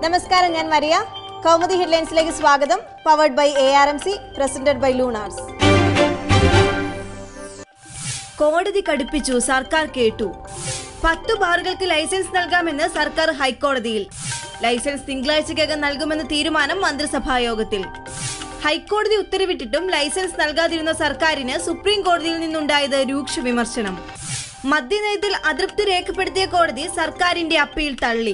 നമസ്കാരം ഞാൻ മരിയ കൗമുദി ഹെഡ്ലൈൻസിലേക്ക് സ്വാഗതം powered by A R M C presented by Lunars കോടതി കടുപ്പിച്ചു സർക്കാർ കേട്ടു പത്തു ബാറുകൾക്ക് ലൈസൻസ് നൽകാമെന്ന് സർക്കാർ ഹൈക്കോടതിയിൽ ലൈസൻസ് തിങ്കളാഴ്ചക്കകം നൽകുമെന്ന തീരുമാനം മന്ത്രിസഭാ യോഗത്തിൽ ഹൈക്കോടതി ഉത്തരവിട്ടിട്ടും ലൈസൻസ് നൽകാതിരുന്ന സർക്കാരിന് സുപ്രീം കോടതിയിൽ നിന്നുണ്ടായത് രൂക്ഷ വിമർശനം മദ്യനയത്തിൽ അതൃപ്തി രേഖപ്പെടുത്തിയ കോടതി സർക്കാരിന്റെ അപ്പീൽ തള്ളി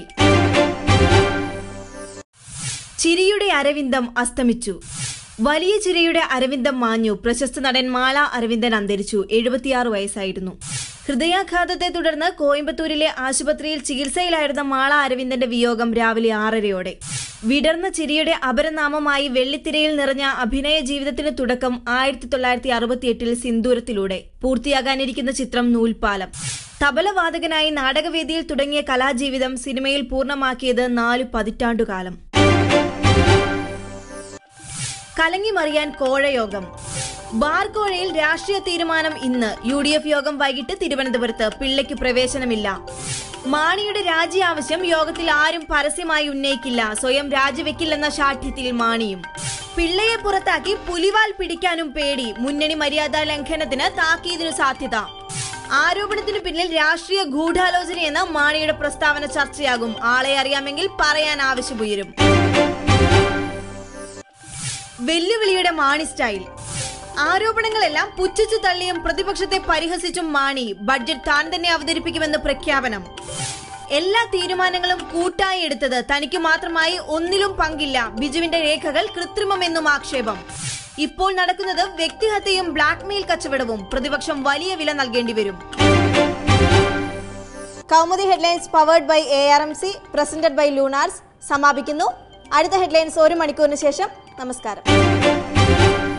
ചിരിയുടെ അരവിന്ദം അസ്തമിച്ചു വലിയ ചിരിയുടെ അരവിന്ദം മാഞ്ഞു പ്രശസ്ത നടൻ മാള അരവിന്ദൻ അന്തരിച്ചു എഴുപത്തിയാറ് വയസ്സായിരുന്നു ഹൃദയാഘാതത്തെ തുടർന്ന് കോയമ്പത്തൂരിലെ ആശുപത്രിയിൽ ചികിത്സയിലായിരുന്ന മാള അരവിന്ദന്റെ വിയോഗം രാവിലെ ആറരയോടെ വിടർന്ന ചിരിയുടെ അപരനാമമായി വെള്ളിത്തിരയിൽ നിറഞ്ഞ അഭിനയ ജീവിതത്തിന് തുടക്കം ആയിരത്തി തൊള്ളായിരത്തി അറുപത്തിയെട്ടിൽ സിന്ദൂരത്തിലൂടെ പൂർത്തിയാകാനിരിക്കുന്ന ചിത്രം നൂൽപാലം തബലവാദകനായി നാടകവേദിയിൽ തുടങ്ങിയ കലാജീവിതം സിനിമയിൽ പൂർണ്ണമാക്കിയത് നാലു പതിറ്റാണ്ടുകാലം കലങ്ങിമറിയാൻ കോഴയോഗം ബാർ കോഴയിൽ രാഷ്ട്രീയ തീരുമാനം ഇന്ന് യു ഡി എഫ് യോഗം വൈകിട്ട് തിരുവനന്തപുരത്ത് പിള്ളയ്ക്ക് പ്രവേശനമില്ല മാണിയുടെ രാജി ആവശ്യം യോഗത്തിൽ ആരും പരസ്യമായി ഉന്നയിക്കില്ല സ്വയം രാജിവെക്കില്ലെന്ന ശാഠ്യത്തിൽ മാണിയും പിള്ളയെ പുറത്താക്കി പുലിവാൽ പിടിക്കാനും പേടി മുന്നണി മര്യാദാ ലംഘനത്തിന് താക്കീതിനു സാധ്യത ആരോപണത്തിനു പിന്നിൽ രാഷ്ട്രീയ ഗൂഢാലോചനയെന്ന മാണിയുടെ പ്രസ്താവന ചർച്ചയാകും ആളെ അറിയാമെങ്കിൽ പറയാൻ ആവശ്യമുയരും വെല്ലുവിളിയുടെ മാണി സ്റ്റൈൽ ആരോപണങ്ങളെല്ലാം പുച്ഛിച്ചു തള്ളിയും പ്രതിപക്ഷത്തെ പരിഹസിച്ചും മാണി ബഡ്ജറ്റ് താൻ തന്നെ അവതരിപ്പിക്കുമെന്ന് പ്രഖ്യാപനം എല്ലാ തീരുമാനങ്ങളും കൂട്ടായി എടുത്തത് തനിക്ക് മാത്രമായി ഒന്നിലും പങ്കില്ല ബിജുവിന്റെ രേഖകൾ കൃത്രിമമെന്നും ആക്ഷേപം ഇപ്പോൾ നടക്കുന്നത് വ്യക്തിഹത്യയും ബ്ലാക്ക്മെയിൽ കച്ചവടവും പ്രതിപക്ഷം വലിയ വില നൽകേണ്ടി വരും Kaumudi headlines powered by A R M C presented by Lunars സമാപിക്കുന്നു അടുത്ത ഹെഡ്ലൈൻസ് ഒരു മണിക്കൂറിന് ശേഷം നമസ്കാരം